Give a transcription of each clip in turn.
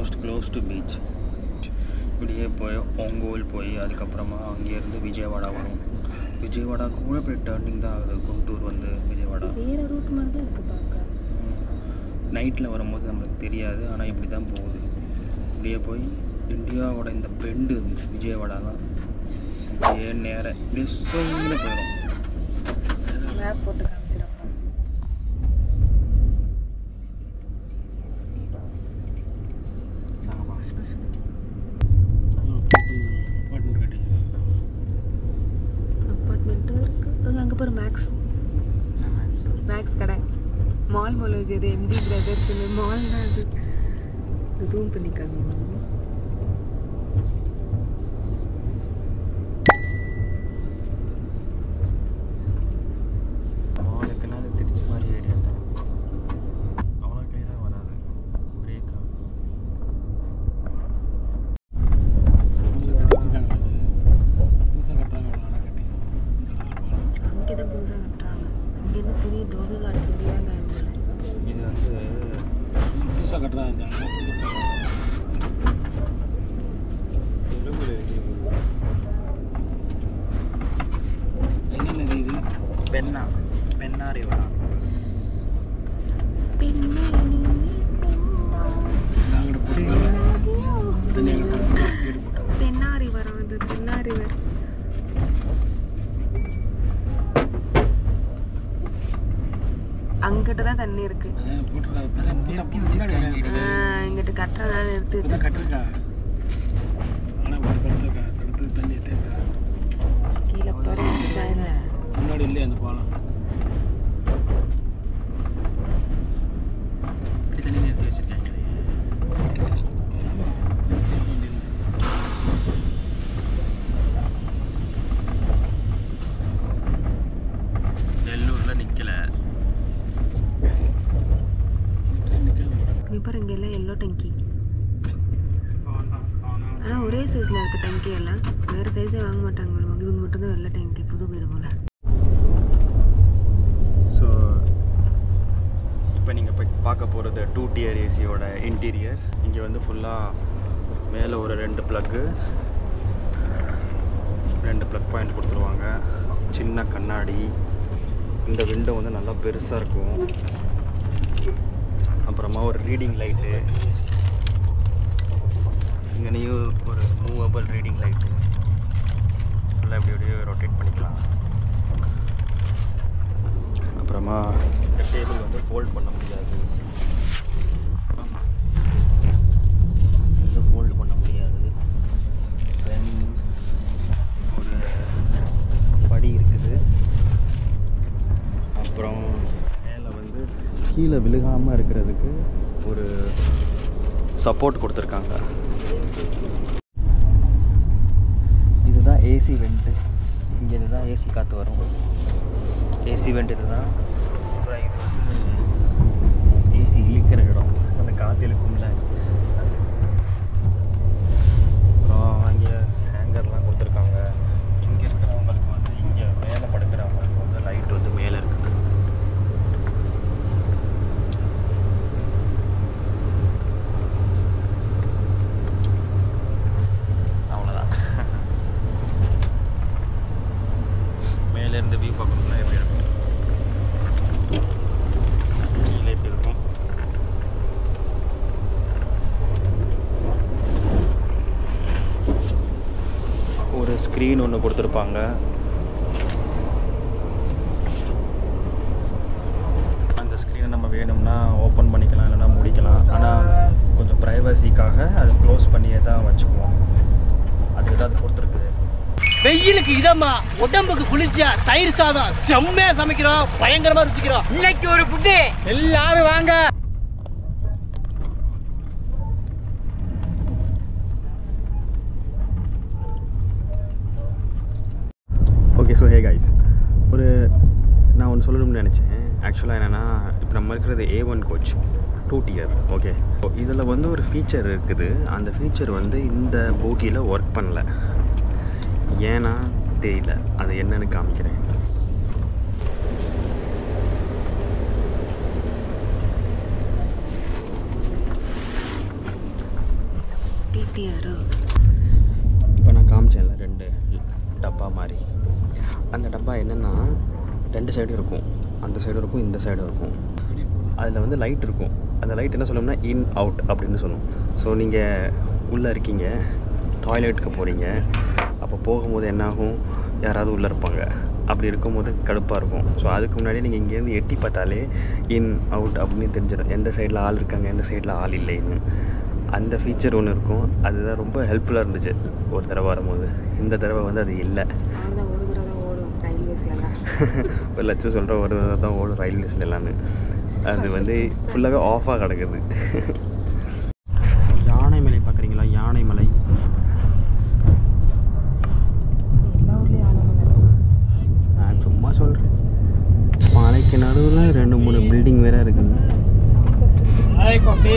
Almost close to beach இப்படியே போய் ஒங்கோல் போய் அதுக்கப்புறமா அங்கேருந்து விஜயவாடா வரும் விஜயவாடா கூட போய் டேர்னிங் தான் ஆகுது குண்டூர் வந்து விஜயவாடா வேறு ரூட் மாதிரி தான் இருக்குது பார்க்க நைட்டில் வரும்போது நம்மளுக்கு தெரியாது ஆனால் இப்படி தான் போகுது இப்படியே போய் இந்தியாவோட இந்த பெண்டு விஜயவாடாலாம் அப்படியே நேர இப்படியே சொன்னு போயிடும் மேப் போட்டு காமிச்சிடப்பா அப்பார்ட்மெண்ட்டும் இருக்குது அது அங்கே பாரு மேக்ஸ் மேக்ஸ் கடை மால் மாலேஜ் அது எம்ஜி பிரதர்ஸ் மால் தான் அது ஜூம் பண்ணிக்காங்க மாலுக்குன்னா அது திருச்சி மாதிரி ஏரியா தான் அவ்வளோ கிளியராக வராது பிரேக்கா அங்கே தான் புதுசாக கட்டுறாங்க இங்கேருந்து துணி தோபி காட்டு துணி தான் காயமில்லை இது வந்து என்னென்ன இது பெண்ணா பெண்ணாரி வரா பின்னே நீ பெண்ணா. நாங்கள் போட்டு தண்ணி எங்களுக்கு தடுத்து கேட்டு போட்டாங்க தென்னாரி வரம் அது தென்னாரி வரம் அங்கிட்ட தான் தண்ணி இருக்கு நிறுத்தி வச்சிருக்காங்க ஆ, இங்கிட்டு கட்டுறதா நிறுத்தி வச்சு இப்பதான் கட்டிருக்கா ஆனால் ஒரு தடுத்துருக்கா தடுத்து தண்ணி ஏற்றிருக்கா கீழே பாருங்க முன்னாடி இல்லையா அந்த பாலம் இப்படி தண்ணி நிறுத்தி வச்சிருக்காங்க நெல்லூரில் நிற்கலை ட்ரெயின் நிற்காம இங்க பாரு இங்க எல்லாம் எல்லோ டங்கி ஆனா ஒரே சைஸ்ல இருக்கு டங்கி எல்லாம் வேற சைஸே வாங்க மாட்டாங்க போல. இவங்க மட்டும் தான் வெள்ளை டங்கி புது வீடு போல ஸோ இப்போ நீங்கள் போய் பார்க்க போகிறது டூ டியர் ஏசியோட இன்டீரியர்ஸ் இங்கே வந்து ஃபுல்லாக மேலே ஒரு ரெண்டு ப்ளக்கு ரெண்டு ப்ளக் பாயிண்ட் கொடுத்துருவாங்க சின்ன கண்ணாடி இந்த விண்டோ வந்து நல்லா பெருசாக இருக்கும் அப்புறமா ஒரு ரீடிங் லைட்டு இங்கேனையும் ஒரு மூவபிள் ரீடிங் லைட்டு ஃபுல்லாக இப்படி அப்படியே ரொட்டேட் பண்ணிக்கலாம் அப்புறமா இந்த டேபிள் வந்து ஃபோல்ட் பண்ண முடியாது இது ஃபோல்ட் பண்ண முடியாது தென் ஒரு படி இருக்குது அப்புறம் மேலே வந்து கீழே விழுகாமல் இருக்கிறதுக்கு ஒரு சப்போர்ட் கொடுத்துருக்காங்க இதுதான் ஏசி வெண்ட்டு இங்கே இதுதான் ஏசி காற்று வரும் ஏசி வெண்ட் இதுதான் அப்புறம் இது வந்து ஏசி இழுக்கிற இடம் அந்த காற்று இழுக்கும்ல அப்புறம் அங்கே ஹேங்கர்லாம் கொடுத்துருக்காங்க இங்கே இருக்கிறவங்களுக்கு வந்து இங்கே மேலே படுக்கிறவங்களுக்கு வந்து லைட் வந்து மேலே இருக்குது அவ்வளோதான் மேலேருந்து வியூ பார்க்கணும்னா எப்படி இருக்கும் கீழே எப்படி இருக்கும் ஒரு ஸ்க்ரீன் ஒன்று கொடுத்துருப்பாங்க அந்த ஸ்க்ரீனை நம்ம வேணும்னா ஓப்பன் பண்ணிக்கலாம் இல்லைன்னா முடிக்கலாம் ஆனால் கொஞ்சம் ப்ரைவசிக்காக அது க்ளோஸ் பண்ணியே தான் வச்சுக்குவோம் அது ஏதாவது பொறுத்திருக்குது வெயிலுக்கு இதமா உடம்புக்கு குளிர்ச்சியா தயிர் சாதம் செம்மையா சமைக்கிறோம் பயங்கரமா ருசிக்கிறோம் இன்னைக்கு ஒரு புட்டு எல்லாரும் வாங்க ஓகே ஸோ ஹே கைஸ் ஒரு நான் ஒன்று சொல்லணும்னு நினச்சேன் ஆக்சுவலாக என்னென்னா இப்போ நம்ம இருக்கிறது A one coach two tier okay இதில் வந்து ஒரு ஃபீச்சர் இருக்குது அந்த ஃபீச்சர் வந்து இந்த போட்டியில் ஒர்க் பண்ணல ஏன்னா தெரியல அது என்னன்னு காமிக்கிறேன் டூட்டியாரோ இப்போ நான் காமிச்சேன்ல ரெண்டு டப்பா மாதிரி அந்த டப்பா என்னென்னா ரெண்டு சைடும் இருக்கும் அந்த சைடும் இருக்கும் இந்த சைடும் இருக்கும் அதில் வந்து லைட் இருக்கும் அந்த லைட் என்ன சொல்லணும்னா இன் அவுட் அப்படின்னு சொல்லும் ஸோ நீங்கள் உள்ளே இருக்கீங்க டாய்லெட்டுக்கு போகிறீங்க அப்போ போகும்போது என்னாகும் யாராவது உள்ளே இருப்பாங்க அப்படி இருக்கும்போது கடுப்பாக இருக்கும் ஸோ அதுக்கு முன்னாடி நீங்கள் இங்கேருந்து எட்டி பார்த்தாலே இன் அவுட் அப்படின்னு தெரிஞ்சிடும் எந்த சைடில் ஆள் இருக்காங்க எந்த சைடில் ஆள் இல்லைன்னு அந்த ஃபீச்சர் ஒன்று இருக்கும் அதுதான் ரொம்ப ஹெல்ப்ஃபுல்லாக இருந்துச்சு ஒரு தடவை வரும்போது இந்த தடவை வந்து அது இல்லை அவ்வளோதான் ஒரு தடவை தான் ஓடும் ரயில்வேஸ்லலாம் ஒரு லட்சம் சொல்கிற ஒரு தடவை தான் ஓடும் ரயில்வேஸில் எல்லாமே அது வந்து ஃபுல்லாகவே ஆஃபாக கிடக்குது யானை மலை பார்க்குறீங்களா யானை மலை எல்லா ஊர்லேயும் ஆனவங்க நான் சும்மா சொல்கிறேன் மலைக்கு நடுவில் ரெண்டு மூணு பில்டிங் வேற இருக்குங்க ஹாய் காஃபி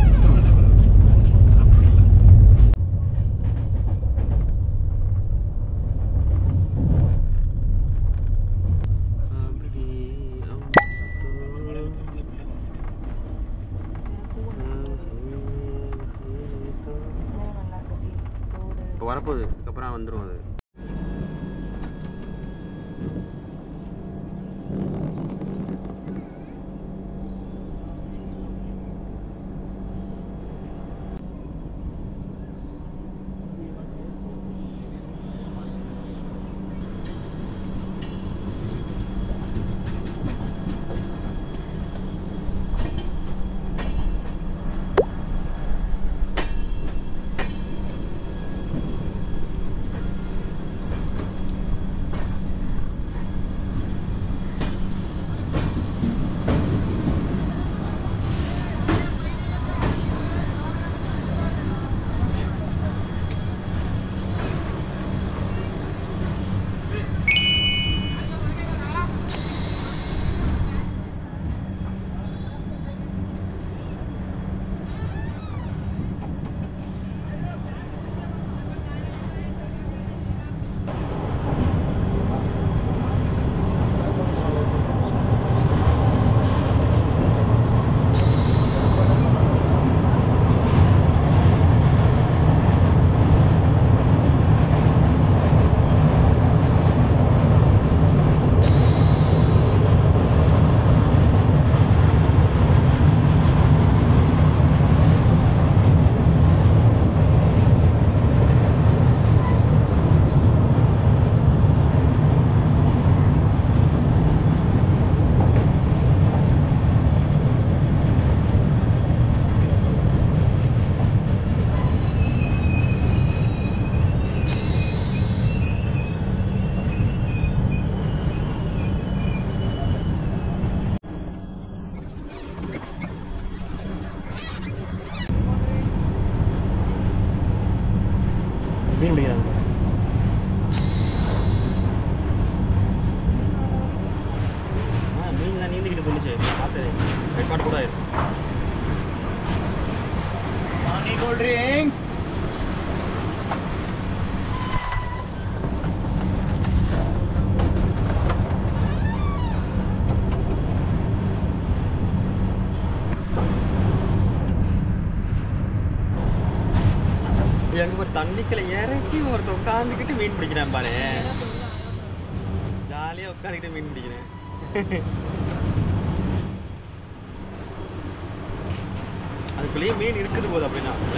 நல்லா இருக்கு சீன் ரோடு இப்போ வரப்போகுது அதுக்கப்புறம் வந்துடும் அது மீன் பிடிக்கிறாங்க ஆ மீன்லாம் நீந்திக்கிட்டு போணுச்சு பார்த்து ரெக்கார்ட் கூட ஆயிடும் பானி கூல் ட்ரிங்க்ஸ் எங்க ஒரு தண்ணிக்குள்ள இறக்கி ஒருத்தன் உட்காந்துக்கிட்டு மீன் பிடிக்கிறேன் பாரு ஜாலியாக உட்காந்துக்கிட்டு மீன் பிடிக்கிறேன் அதுக்குள்ளேயே மீன் இருக்குது போது அப்படின்னா இல்ல?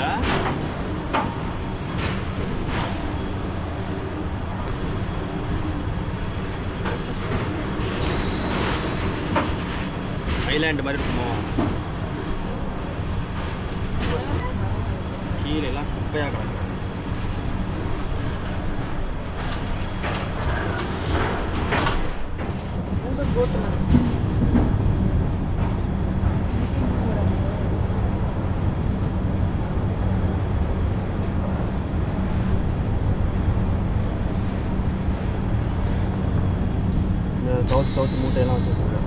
ஐலாண்டு மாதிரி இருக்குமோ கீழே எல்லாம் குப்பையாக கிடக்கு இந்த தோத்து தோத்து மூட்டையெல்லாம் வச்சுருக்காங்க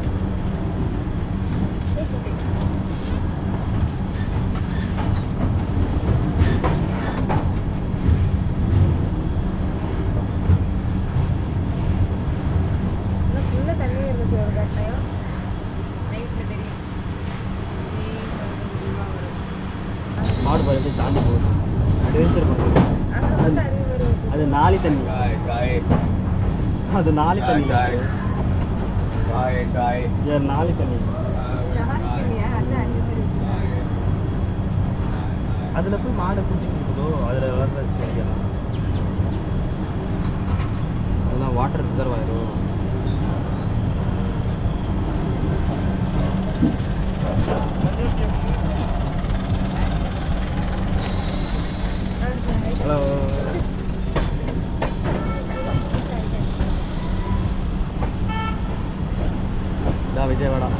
ஃபுல்லாக தண்ணி இருந்துச்சு ஒரு கட்டாயம் நைட்டில் தெரியும் மாடு ஆறு பாரு எப்படி தாண்டி போகுது அட்வென்ச்சர் பண்ணுறது அது நாளி தண்ணி அது நாளி தண்ணி யார் நாளி தண்ணி அதில் போய் மாடை குடிச்சிட்டு இருக்குதோ அதில் வளர்ற செடியெல்லாம் அதெல்லாம் வாட்டர் ரிசர்வ் ஆயிரும் ஹலோ இதா விஜயவாடா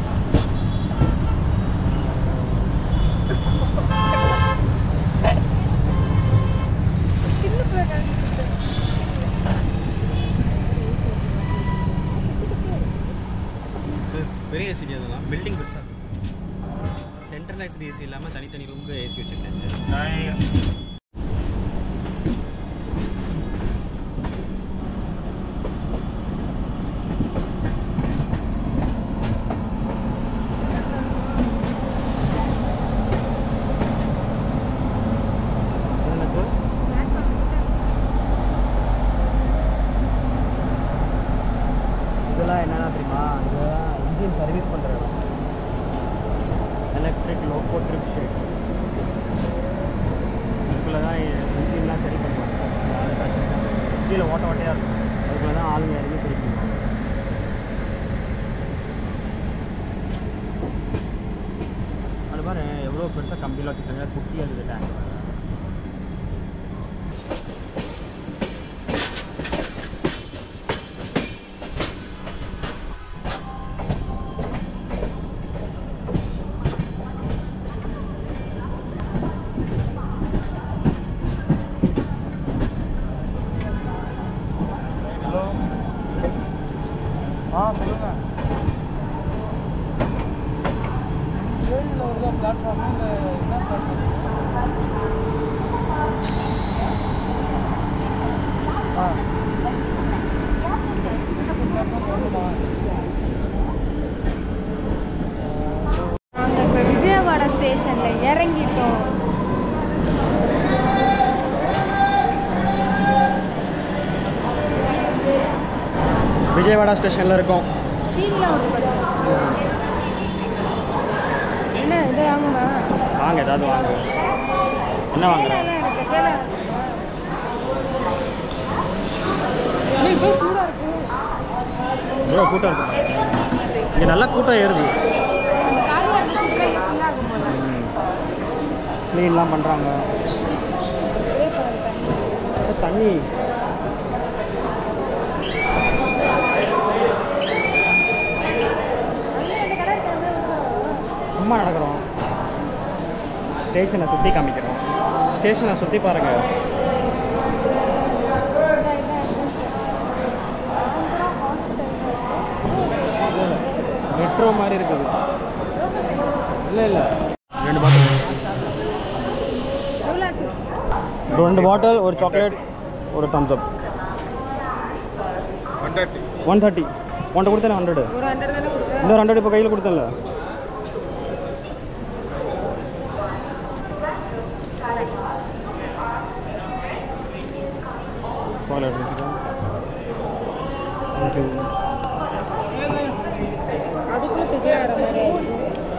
பெரிய ஏசி அதெல்லாம் பில்டிங் பெருசாக சென்ட்ரலைஸ்டு ஏசி இல்லாமல் தனித்தனி ரூமுக்கு ஏசி வச்சுருக்கேன் இதெல்லாம் என்னென்ன தெரியுமா இதெல்லாம் இன்ஜின் சர்வீஸ் பண்ணுற இடம் எலக்ட்ரிக் லோக்கோ ட்ரிப் ஷேட் இதுக்குள்ளே தான் இன்ஜின்லாம் சரி பண்ணுவாங்க யாரு touch பண்ணா கீழே ஓட்ட ஓட்டையாக இருக்கும் அதுக்குள்ளே தான் ஆளுங்க இறங்கி சரி பண்ணுவாங்க அது பாரு எவ்வளோ பெருசாக கம்பியில் வச்சுருக்காங்க குட்டி அது டேங்க் ஹலோ ஆ சொல்லுங்கள் ஏழில் ஒரு பிளாட்ஃபார்ம் இல்லை என்ன பிளாட்ஃபார்ம் ஆ நாங்கள் இப்போ விஜயவாடா ஸ்டேஷனில் இறங்கிட்டோம் விஜயவாடா ஸ்டேஷனில் இருக்கோம் டிவியில் வந்து என்ன இது வாங்குமா வாங்க ஏதாவது வாங்க என்ன வாங்குறேன் இருக்கு கேள இப்போ சூடாக இருக்கு இவ்வளோ கூட்டம் இருக்கும் இங்கே நல்லா கூட்டம் ஏறுது அந்த காலையில் அப்படி சூடாக இங்கே ஃபுல்லாக ஆகும் போல க்ளீன்லாம் பண்ணுறாங்க இதே பாருங்க தண்ணி தண்ணி அங்கே ரெண்டு கடை இருக்காங்க சும்மா நடக்கிறோம் ஸ்டேஷனை சுற்றி காமிக்கிறோம் ஸ்டேஷனை சுற்றி பாருங்கள் மெட்ரோ மாதிரி இருக்குது இல்லை இல்லை ரெண்டு பாட்டில் எவ்வளோ ஆச்சு ரெண்டு பாட்டில் ஒரு சாக்லேட் ஒரு தம்ஸ் அப் ஒன் தேர்ட்டி ஒன்ட்ட கொடுத்தேன் ஹண்ட்ரடு ஒரு ஹண்ட்ரட் தானே கொடுத்தேன் இன்னொரு ஹண்ட்ரட் இப்போ கையில் கொடுத்தேன்ல சாக்லேட் தேங்க்யூ அதுக்குள்ளே பிக்கே ஆகிற மாதிரி ஆயிடுச்சு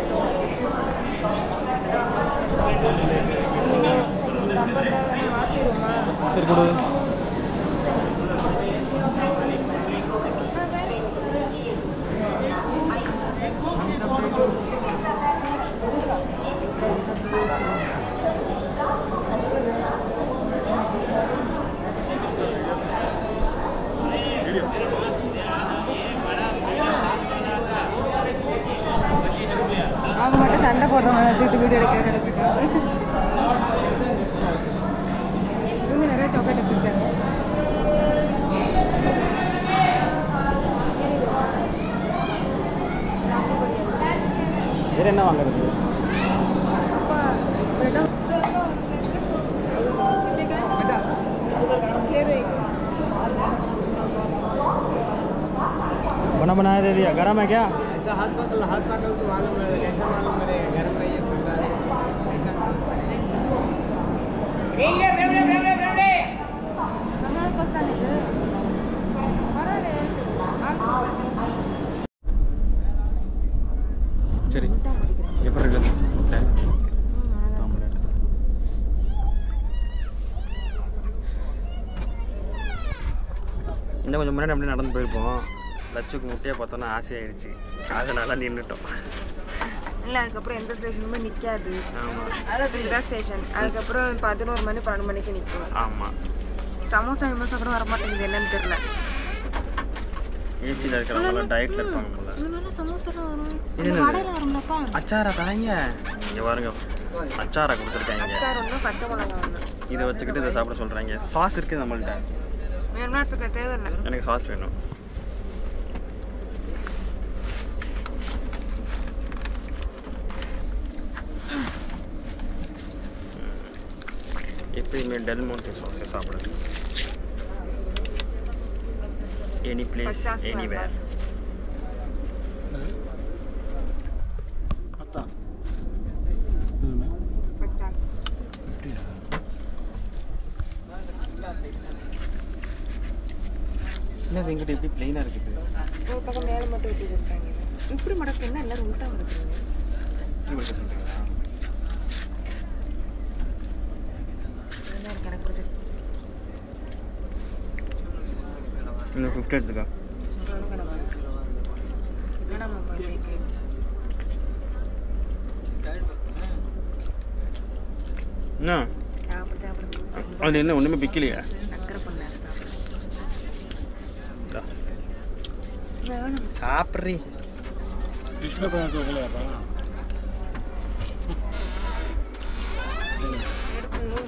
இந்த ஐம்பது ரூபா வேணா மாற்றிடுவோமா சரி கொடு அவங்க மட்டும் சண்டை போடுறவங்க நினச்சிக்கிட்டு வீடியோ எடுக்க நினச்சிக்காங்க இவங்க நிறைய சாக்லேட் வச்சுருக்காங்க வேறு என்ன வாங்குறது बना बनाया दे दिया गरम है क्या ऐसा हाथ पकड़ हाथ पकड़ तो मालूम है कैसा मालूम मेरे घर में ये खुलता है ऐसा मालूम சரி எப்படி இருக்கு ஆம்லெட் இன்னும் கொஞ்சம் முன்னாடி அப்படியே நடந்து போயிருப்போம் லட்சுக்கு முட்டையை பார்த்தோன்னா ஆசையாயிடுச்சு அதனால நின்றுட்டோம் இல்லை அதுக்கப்புறம் எந்த ஸ்டேஷனுமே நிற்காது ஆமாம் இதுதான் ஸ்டேஷன் அதுக்கப்புறம் பதினோரு மணி பன்னெண்டு மணிக்கு நிற்கும் ஆமாம் சமோசா விமோசா கூட வர மாட்டேங்குது என்னன்னு தெரியல ஏசியில் இருக்கிறவங்க டயட்டில் இருப்பாங்க போல இன்னும் சமோசா வரும் இது என்னது? கடையில் வரும்லப்பா அச்சாரா தராங்க இங்கே பாருங்க அச்சாரா கொடுத்துருக்காங்க அச்சார் ஒன்று பச்சை மிளகா ஒன்று இதை வச்சுக்கிட்டு இதை சாப்பிட சொல்கிறாங்க சாஸ் இருக்குது நம்மள்ட்ட வேணும்னா எடுத்துக்க தேவையில்லை எனக்கு சாஸ் வேணும் எப்பயுமே டெல் மோண்டே சாஸை சாப்பிடுது எனி பிளேஸ் பச்சாஸ் எனிவேர் பத்தா பச்சா என்னது எங்கிட்ட எப்படி பிளெயினாக இருக்குது ஒரு பக்கம் மேலே மட்டும் ஊற்றி இருக்காங்க இப்படி மடக்கு என்ன எல்லாரும் உள்ட்டா மடக்குறீங்க இப்படி வைக்க சொல்றீங்களா? இதுதான் எனக்கு எனக்கு பிடிச்சது இன்னும் ஃபிஃப்டி எடுத்துக்கோ வேணாமாப்பா ஜெயிக்கு என்ன சாப்பிடு சாப்பிடு அது என்ன ஒன்றுமே பிக்கலையா சக்கரை பண்ணாரு இந்தா. வேணும் சாப்பிட்றீ கிருஷ்ண பழம் தூக்கலையாப்பா எடுக்கணும்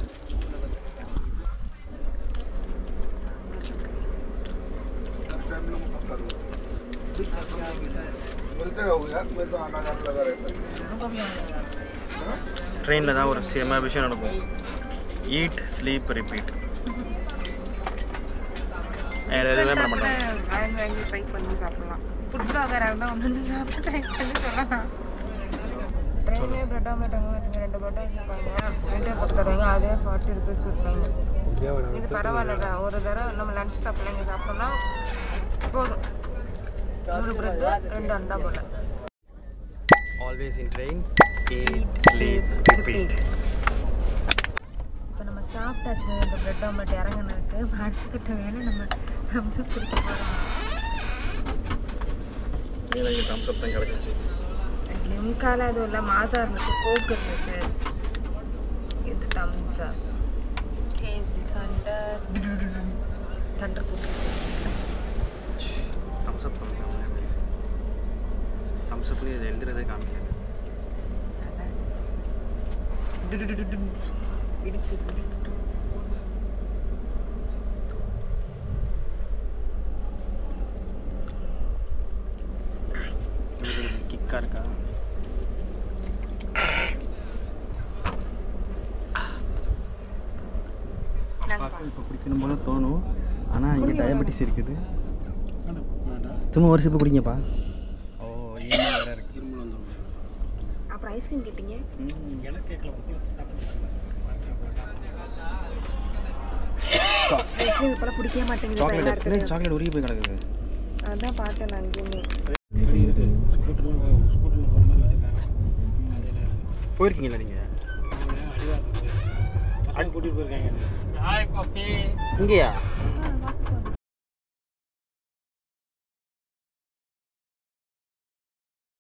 मिलते रहोगे यार मैं तो आना जाना लगा रहता है ட்ரெயினில் தான் ஒரு செம விஷயம் நடக்கும் ஈட் ஸ்லீப் ரிப்பீட் வேறு எதுவுமே பண்ண மாட்டோம் வாங்கி வாங்கி ட்ரை பண்ணி சாப்பிடலாம் ஃபுட் பிளாகராக இருந்தால் ஒன்று சாப்பிட்டு ட்ரை பண்ணி சொல்லலாம் ட்ரெயினே பிரெட் ஆம்லெட் வாங்க வச்சுங்க ரெண்டு பிரெட் வச்சுருப்பாங்க ரெண்டே போட்டு தருவாங்க அதே ஃபார்ட்டி ருபீஸ் கொடுப்பாங்க இது பரவாயில்ல ஒரு தடவை நம்ம லஞ்ச் சாப்பிடலாம் இங்கே சாப்பிட்டோம்னா போதும் ஒரு பிரெட் ரெண்டு அண்டா போல always in train eat sleep repeat இப்போ நம்ம சாப்பிட்டாச்சு இந்த பிரெட் ஆம்லெட் இறங்குனதுக்கு அடுத்துக்கிட்ட வேலை நம்ம ஹம்சப் குடிக்க போகிறோம் எனக்கு தம்ஸ் அப் தான் கிடச்சிச்சு லிம்கால எதுவும் இல்லை மாசா இருந்துச்சு கோக் இருந்துச்சு இது தம்ஸா taste thunder thunder Coke Thums up பண்ணுங்க தம்ஸ் அப் இது எழுதுறதே காமிக்காது இடிச்சு கிக்காக இருக்கா இப்போ குடிக்கணும் போல தோணும் ஆனால் இங்கே டயபெட்டிஸ் இருக்குது சும்மா ஒரு சிப்பு குடிங்கப்பா ஓ ஈமெயில் வேறு இருக்கு இருமல் வந்துடும் அப்புறம் ஐஸ்கிரீம் கேட்டீங்க எனக்கு கேட்கல உங்களுக்கு சாப்பிடுறாங்க ஐஸ்கிரீம் இப்போலாம் பிடிக்கவே மாட்டேங்குது சாக்லேட் பயமா இருக்குது இருக்குது சாக்லேட் உருகி போய் கிடக்குது அதான் பார்த்தேன் நான் அங்கேயுமே இப்படி இருக்கு ஸ்கூட்டரில் ஸ்கூட்டரில் போகிற மாதிரி வச்சுருக்காங்க அதில் இருக்கு போயிருக்கீங்களா நீங்கள் அவங்க அடிவாரத்துக்கு பசங்க கூட்டிகிட்டு போயிருக்காங்க இங்கேயா ஆ,